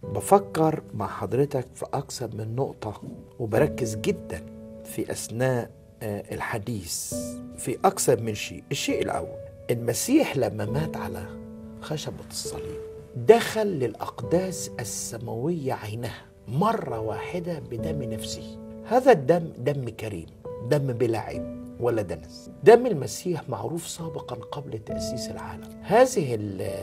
بفكر مع حضرتك في أكثر من نقطة وبركز جدا في أثناء آه، الحديث في أكثر من شيء الشيء الأول المسيح لما مات على خشبة الصليب دخل للأقداس السماوية عينها مرة واحدة بدم نفسه هذا الدم دم كريم دم بلا عيب ولا دنس دم المسيح معروف سابقا قبل تأسيس العالم هذه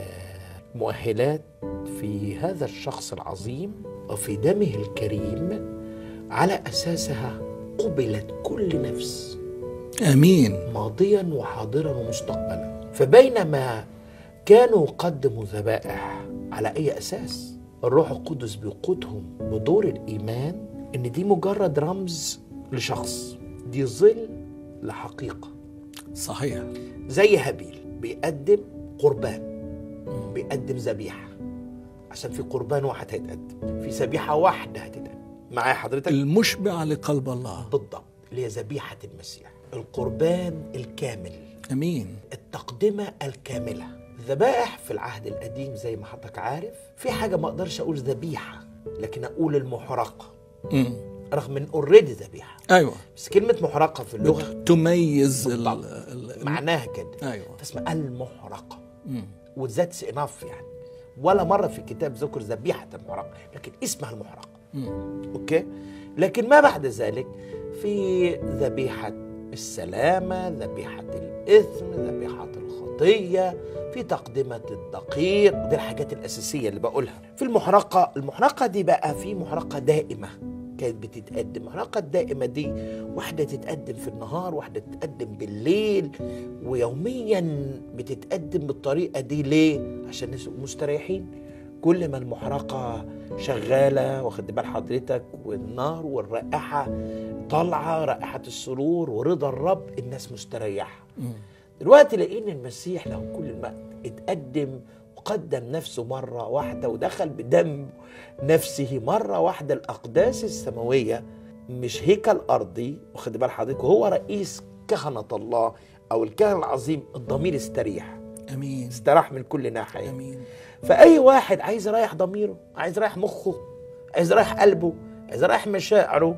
المؤهلات في هذا الشخص العظيم وفي دمه الكريم على أساسها قبلت كل نفس امين ماضيا وحاضرا ومستقبلا فبينما كانوا قدموا ذبائح على اي اساس الروح القدس بيقودهم بدور الايمان ان دي مجرد رمز لشخص دي ظل لحقيقه صحيح زي هابيل بيقدم قربان بيقدم ذبيحه عشان في قربان واحد هيتقدم في ذبيحه واحده هتتقدم معايا حضرتك المشبع لقلب الله بالضبط اللي هي ذبيحه المسيح القربان الكامل امين التقدمة الكاملة الذبائح في العهد القديم زي ما حضرتك عارف في حاجة ما اقدرش اقول ذبيحة لكن اقول المحرقة مم. رغم ان اوريدي ذبيحة ايوه بس كلمة محرقة في اللغة تميز ال... بالضبط. ال... معناها كده ايوه فاسمها المحرقة مم. وذاتس اناف يعني ولا مرة في الكتاب ذكر ذبيحة المحرقة لكن اسمها المحرقة مم. اوكي لكن ما بعد ذلك في ذبيحة السلامة ذبيحة الإثم ذبيحة الخطية في تقدمة الدقيق دي الحاجات الأساسية اللي بقولها في المحرقة المحرقة دي بقى في محرقة دائمة كانت بتتقدم المحرقة الدائمة دي واحدة تتقدم في النهار واحدة تتقدم بالليل ويوميا بتتقدم بالطريقة دي ليه؟ عشان الناس يبقوا مستريحين كل ما المحرقة شغالة واخد بال حضرتك والنار والرائحة طالعة رائحة السرور ورضا الرب الناس مستريحة مم. دلوقتي لقينا المسيح له كل المجد اتقدم وقدم نفسه مرة واحدة ودخل بدم نفسه مرة واحدة الأقداس السماوية مش هيكل أرضي واخد بال حضرتك وهو رئيس كهنة الله أو الكهنة العظيم الضمير استريح امين استراح من كل ناحية امين فأي واحد عايز يريح ضميره عايز يريح مخه عايز يريح قلبه عايز يريح مشاعره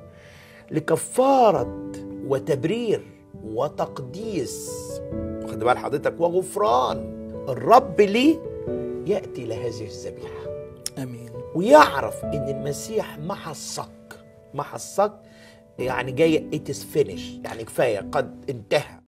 لكفارة وتبرير وتقديس واخد بال حضرتك وغفران الرب ليه يأتي لهذه الذبيحة امين ويعرف ان المسيح محى الصك محى الصك يعني جاي it is finished يعني كفاية قد انتهى